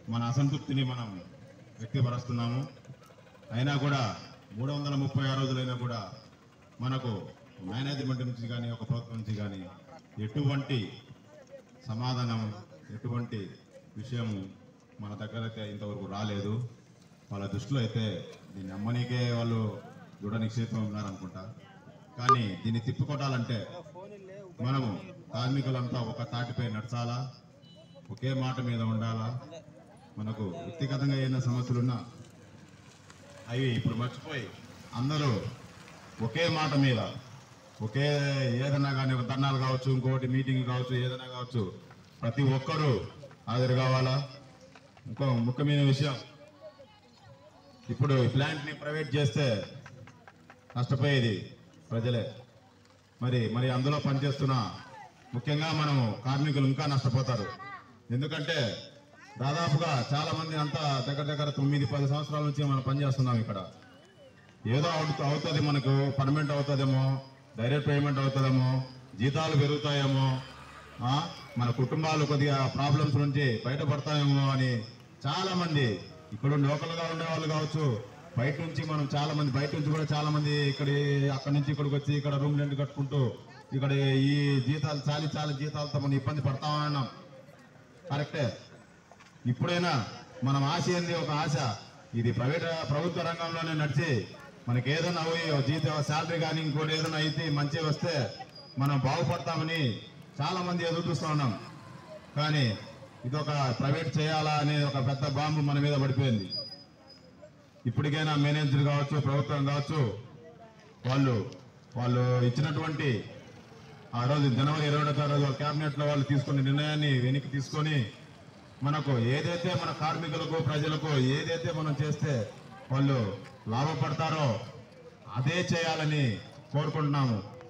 మన అసంతృప్తిని మనం వ్యక్తపరుస్తున్నాము అయినా కూడా మూడు వందల ముప్పై ఆరు రోజులైనా కూడా మనకు మేనేజ్మెంట్ నుంచి కానీ ఒక ప్రభుత్వం నుంచి కానీ ఎటువంటి సమాధానం ఎటువంటి విషయం మన దగ్గర అయితే ఇంతవరకు రాలేదు వాళ్ళ దృష్టిలో అయితే దీన్ని అమ్మనీకే వాళ్ళు దృఢ నిక్షేపం ఉన్నారనుకుంటా కానీ దీన్ని తిప్పుకొట్టాలంటే మనము కార్మికులంతా ఒక తాటిపై నడచాలా ఒకే మాట మీద ఉండాలా మనకు వ్యక్తిగతంగా ఏదైనా సమస్యలున్నా అవి ఇప్పుడు మర్చిపోయి అందరూ ఒకే మాట మీద ఒకే ఏదైనా కానీ ఒక ధర్నాలు కావచ్చు ఇంకోటి మీటింగ్ కావచ్చు ఏదైనా కావచ్చు ప్రతి ఒక్కరూ హాజరు కావాలా ఇంకో ముఖ్యమైన విషయం ఇప్పుడు ఈ ప్లాంట్ని ప్రైవేట్ చేస్తే నష్టపోయేది ప్రజలే మరి మరి అందులో పనిచేస్తున్న ముఖ్యంగా మనము కార్మికులు ఇంకా నష్టపోతారు ఎందుకంటే దాదాపుగా చాలా మంది అంతా దగ్గర దగ్గర తొమ్మిది పది సంవత్సరాల నుంచి మనం పనిచేస్తున్నాం ఇక్కడ ఏదో అవుతు అవుతుంది మనకు పర్మనెంట్ అవుతుందేమో డైరెక్ట్ పేమెంట్ అవుతుందేమో జీతాలు పెరుగుతాయేమో ఆ, మన కుటుంబాలు కొద్దిగా ప్రాబ్లమ్స్ నుంచి బయటపడతాయేమో అని చాలా మంది ఇక్కడ లోకల్ గా ఉండే వాళ్ళు కావచ్చు బయట నుంచి మనం చాలా మంది బయట నుంచి కూడా చాలా మంది ఇక్కడ అక్కడ నుంచి ఇక్కడికి వచ్చి ఇక్కడ రూమ్ రెంట్ కట్టుకుంటూ ఇక్కడ ఈ జీతాలు చాలి చాలి జీతాలతో మనం ఇబ్బంది పడతామన్నాం కరెక్టే ఇప్పుడైనా మనం ఆశ ఏంది ఒక ఆశ ఇది ప్రైవేట్ ప్రభుత్వ రంగంలోనే నడిచి మనకి ఏదైనా అవి జీత శాలరీ కానీ ఇంకోటి ఏదైనా అయితే మంచిగా వస్తే మనం బాగుపడతామని చాలా మంది ఎదురు చూస్తూ ఉన్నాం కానీ ఇది ఒక ప్రైవేట్ చేయాలా అనే ఒక పెద్ద బాంబు మన మీద పడిపోయింది ఇప్పటికైనా మేనేజర్ కావచ్చు ప్రభుత్వం కావచ్చు వాళ్ళు వాళ్ళు ఇచ్చినటువంటి ఆ రోజు జనవరి ఇరవై ఒకటో రోజు కేబినెట్ లో వాళ్ళు తీసుకున్న నిర్ణయాన్ని వెనక్కి తీసుకొని మనకు ఏదైతే మన కార్మికులకు ప్రజలకు ఏదైతే మనం చేస్తే వాళ్ళు లాభపడతారో అదే చేయాలని కోరుకుంటున్నాము